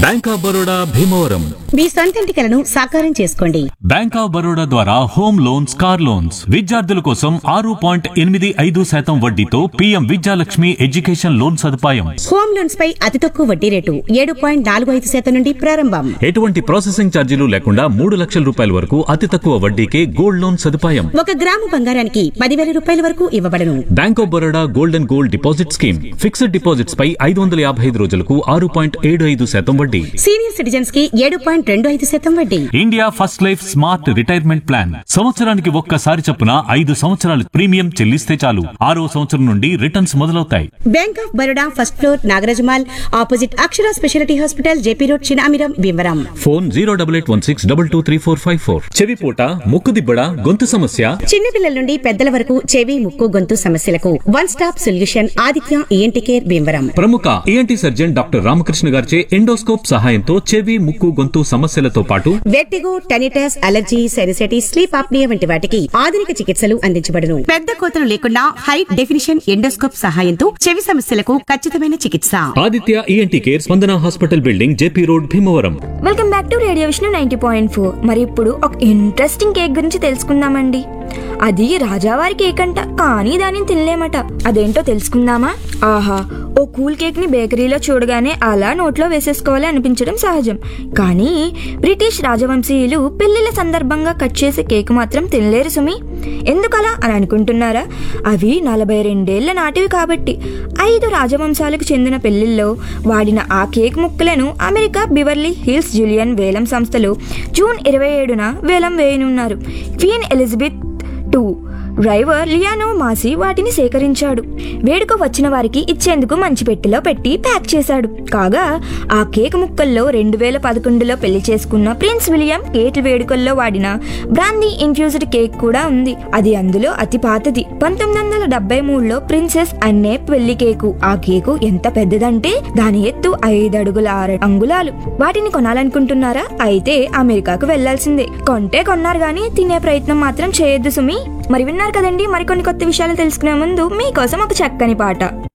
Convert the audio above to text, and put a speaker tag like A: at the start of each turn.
A: bank of Baroda Bhimavaram
B: మీ సొంతింటి కలను సాకారం చేసుకోండి
A: బ్యాంక్ ఆఫ్ బరోడా ద్వారా హోమ్ లోన్స్ కార్ లోన్స్ విద్యార్థుల కోసం ఆరు పాయింట్ ఎనిమిది ఐదు శాతం వడ్డీతో పీఎం విద్యాలక్ష్మి ఎడ్యుకేషన్ లోన్ సదుపాయం
B: హోమ్ లోన్స్ పై అతి తక్కువ వడ్డీ రేటు ఏడు పాయింట్ నాలుగు ఐదు శాతం నుండి ప్రారంభం
A: ఎటువంటి ప్రాసెసింగ్ ఛార్జీలు లేకుండా మూడు లక్షల రూపాయల వరకు అతి తక్కువ వడ్డీకే గోల్డ్ లోన్ సదుపాయం
B: ఒక గ్రాము బంగారానికి పదివేల రూపాయల వరకు ఇవ్వబడను
A: bank of Baroda gold and gold deposit scheme fixed deposits పై ఐదు వందల యాభై ఐదు రోజులకు ఆరు పాయింట్ ఏడు ఐదు శాతం వడ్డీ
B: సీనియర్ సిటిజన్స్ కి ఏడు పాయింట్ రెండు ఐదు శాతం వడ్డీ
A: India first life smart retirement plan సంవత్సరానికి ఒక్కసారి చొప్పున ఐదు సంవత్సరాలు ప్రీమియం చెల్లిస్తే చాలు ఆరో సంవత్సరం నుండి రిటర్న్స్ మొదలవుతాయి
B: bank of Baroda first floor Nagaraja mall opposite Akshara speciality hospital JP road Chinamiram Bhimavaram
A: phone zero double eight one six double two three four five four చెవిపోట ముక్కు దిబ్బడ గొంతు సమస్య
B: చిన్నపిల్లల నుండి పెద్దల వరకు చెవి ముక్కు గొంతు సమస్యలకు one stop solution Aditya ENT care Bhimavaram
A: ప్రముఖ ఏఎన్టీ సర్జన్ డాక్టర్ రామకృష్ణ గారిచే ఎండోస్కోప్ సహాయంతో చెవి ముక్కు గొంతు సమస్యలతో పాటు
B: vertigo tinnitus allergy sinusitis sleep apnoea వంటి వాటికి ఆధునిక చికిత్సలు అందించబడును పెద్ద కోతలు లేకుండా హై డెఫినిషన్ ఎండోస్కోప్ సహాయంతో చెవి సమస్యలకు ఖచ్చితమైన చికిత్స
A: Aditya ENT care Spandana hospital building JP road Bhimavaram
C: welcome back to radio Vishnu ninety point four మరి ఇప్పుడు ఒక ఇంట్రెస్టింగ్ కేక్ గురించి తెలుసుకుందామండి అది రాజావారి కేక్ అంట కానీ దానిని తినలేమట అదేంటో తెలుసుకుందామా ఆహా ఓ కూల్ కేక్ ని బేకరీలో చూడగానే అలా నోట్లో వేసేసుకోవాలి అనిపించడం సహజం కానీ బ్రిటిష్ రాజవంశీయులు పెళ్లిళ్ళ సందర్భంగా కట్ చేసే కేక్ మాత్రం తినలేరు సుమి ఎందుకలా అని అనుకుంటున్నారా అవి నలభై రెండేళ్ల నాటివి కాబట్టి ఐదు రాజవంశాలకు చెందిన పెళ్లిల్లో వాడిన ఆ కేక్ ముక్కలను అమెరికా బివర్లీ హిల్స్ జూలియన్ వేలం సంస్థలో జూన్ ఇరవై ఏడున వేలం వేయనున్నారు క్వీన్ ఎలిజబెత్ టూ డ్రైవర్ లియానో మాసి వాటిని సేకరించాడు వేడుక వచ్చిన వారికి ఇచ్చేందుకు మంచి పెట్టెలో పెట్టి ప్యాక్ చేశాడు కాగా ఆ కేక్ ముక్కల్లో రెండు వేల పదకొండులో పెళ్లి చేసుకున్న ప్రిన్స్ విలియం కేట్ వేడుకల్లో వాడిన బ్రాందీ ఇన్ఫ్యూజ్డ్ కేక్ కూడా ఉంది అది అందులో అతి పాతది పంతొమ్మిది వందల డెబ్బై మూడులో ప్రిన్సెస్ అన్నే పెళ్లి కేకు ఆ కేకు ఎంత పెద్దదంటే దాని ఎత్తు ఐదు అడుగుల ఆరు అంగుళాలు వాటిని కొనాలనుకుంటున్నారా అయితే అమెరికాకు వెళ్లాల్సిందే కొంటే కొన్నారు గానీ తినే ప్రయత్నం మాత్రం చేయొద్దు సుమి మరి విన్నారు కదండి మరికొన్ని కొత్త విషయాలు తెలుసుకునే ముందు మీకోసం ఒక చక్కని పాట